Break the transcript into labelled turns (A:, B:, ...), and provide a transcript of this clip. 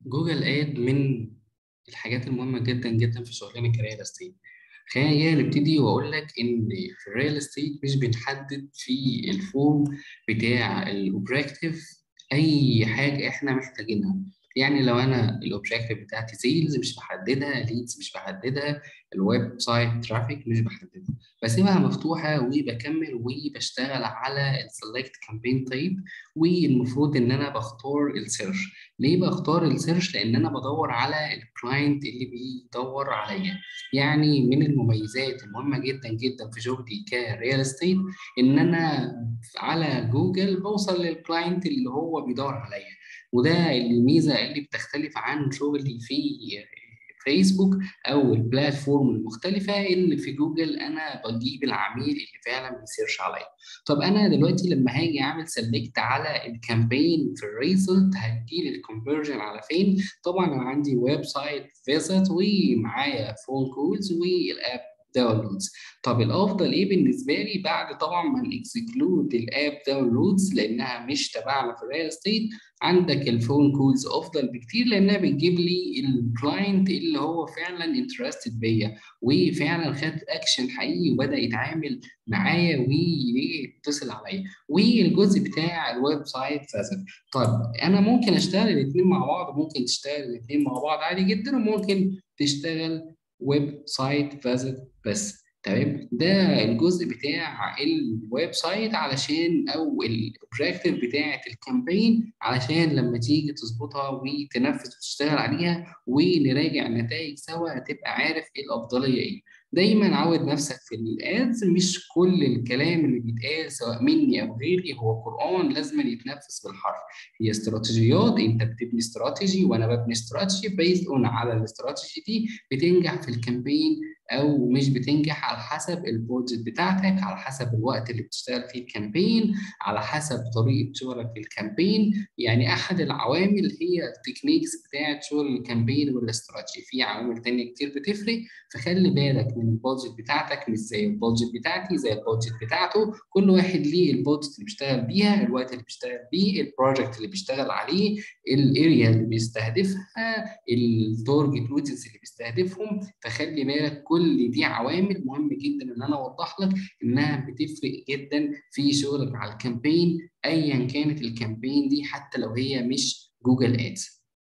A: جوجل اد من الحاجات المهمه جدا جدا في شغلنا كريال استيت خلينا نبتدي واقول لك ان في الريال استيت مش بنحدد في الفورم بتاع الاوبجيكتيف اي حاجه احنا محتاجينها يعني لو انا الاوبجيكتيف بتاعتي سيلز مش بحددها ليدز مش بحددها الويب سايت ترافيك مش بحددها بسيبها مفتوحه وبكمل وبشتغل على السلكت كامبين تايب والمفروض ان انا بختار السيرش ليه بختار السيرش لان انا بدور على الكلاينت اللي بيدور عليا يعني من المميزات المهمه جدا جدا في شغلي كريال استيت ان انا على جوجل بوصل للكلاينت اللي هو بيدور عليا وده الميزه اللي بتختلف عن شغلي في فيسبوك او البلاتفورم المختلفه اللي في جوجل انا بجيب العميل اللي فعلا بيسيرش عليا طب انا دلوقتي لما هاجي اعمل سيلكت على الكامبين في الريزلت هتجيلي الكونفرجن على فين طبعا انا عندي ويب سايت فيزيت ومعايا فون كولز والاب داونلودز طب الافضل ايه بالنسبه لي بعد طبعا ما نكسكلود الاب داونلودز لانها مش تبعنا في الريال استيت عندك الفون كولز افضل بكتير لانها بتجيب لي الكلاينت اللي هو فعلا انترستد بيا وفعلا خد اكشن حقيقي وبدا يتعامل معايا ويتصل عليا والجزء بتاع الويب سايت فازت طب انا ممكن اشتغل الاثنين مع بعض ممكن تشتغل الاثنين مع بعض عادي جدا وممكن تشتغل ويب سايت فازت بس تمام ده الجزء بتاع الويب سايت علشان او الاوبجيكتيف بتاعه الكامبين علشان لما تيجي تظبطها وتنفذ وتشتغل عليها ونراجع النتائج سوا تبقى عارف ايه الافضليه ايه دايما عود نفسك في الادز مش كل الكلام اللي بيتقال سواء مني او غيري هو قران لازم يتنفذ بالحرف هي استراتيجيات انت بتبني استراتيجي وانا ببني استراتيجي بيزد اون على الاستراتيجي دي بتنجح في الكامبين او مش بتنجح على حسب البودجت بتاعتك على حسب الوقت اللي بتشتغل فيه الكامبين على حسب طريقه شغلك في الكامبين يعني احد العوامل هي التكنيكس بتاعت شغل الكامبين والاستراتيجي في عوامل تانية كتير بتفرق فخلي بالك من البودجت بتاعتك مش زي البودجت بتاعتي زي البودجت بتاعته كل واحد ليه البودجت اللي بيشتغل بيها الوقت اللي بيشتغل بيه البروجكت اللي بيشتغل عليه الاريا اللي بيستهدفها التارجت اودينس اللي بيستهدفهم فخلي بالك كل دي عوامل مهم جدا ان انا اوضح لك انها بتفرق جدا في شغلك على الكامبين ايا كانت الكامبين دي حتى لو هي مش جوجل ادز